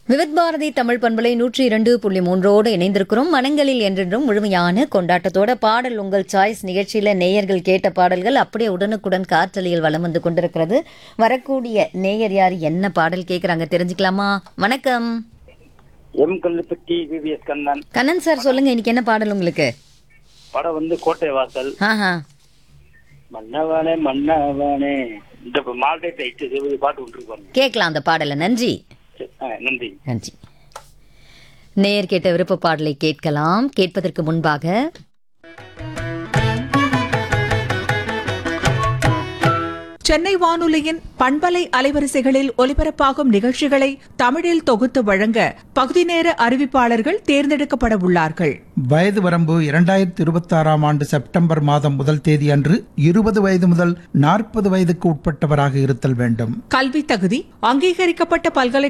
விவித் பாரதி தமிழ் பண்பலை நூற்றி இரண்டு புள்ளி மூன்றோடு இணைந்திருக்கிறோம் மனங்களில் என்றென்றும் முழுமையான கொண்டாட்டத்தோட பாடல் உங்கள் சாய்ஸ் நிகழ்ச்சியில நேயர்கள் கேட்ட பாடல்கள் அப்படியே உடனுக்குடன் காற்றலையில் வலம் வந்து கொண்டிருக்கிறது வரக்கூடிய நேயர் யார் என்ன பாடல் கேட்குறாங்க தெரிஞ்சுக்கலாமா வணக்கம் M Kallupatti VVS Kannan Kannan sir சொல்லுங்க இன்னைக்கு என்ன பாடல் உங்களுக்கு படம் வந்து கோட்டை வாசல் ஆஹா மன்னவனே மன்னவனே இந்த மால்டே டைட்டு இது பாட்டு விட்டுருப்பாங்க கேட்கலாம் அந்த பாடலை நன்றி நன்றி நன்றி நேயர் கேட்ட விருப்ப பாடலை கேட்கலாம் கேட்பதற்கு முன்பாக சென்னை வானொலியின் பண்பலை அலைவரிசைகளில் ஒலிபரப்பாகும் நிகழ்ச்சிகளை தமிழில் தொகுத்து வழங்க பகுதி நேர அறிவிப்பாளர்கள் தேர்ந்தெடுக்கப்பட உள்ளார்கள் வயது வரம்பு இரண்டாயிரத்தி இருபத்தாறாம் ஆண்டு செப்டம்பர் மாதம் முதல் தேதி அன்று இருபது வயது முதல் நாற்பது வயதுக்கு உட்பட்டவராக இருத்தல் வேண்டும் கல்வி தகுதி அங்கீகரிக்கப்பட்ட பல்கலைக்கழக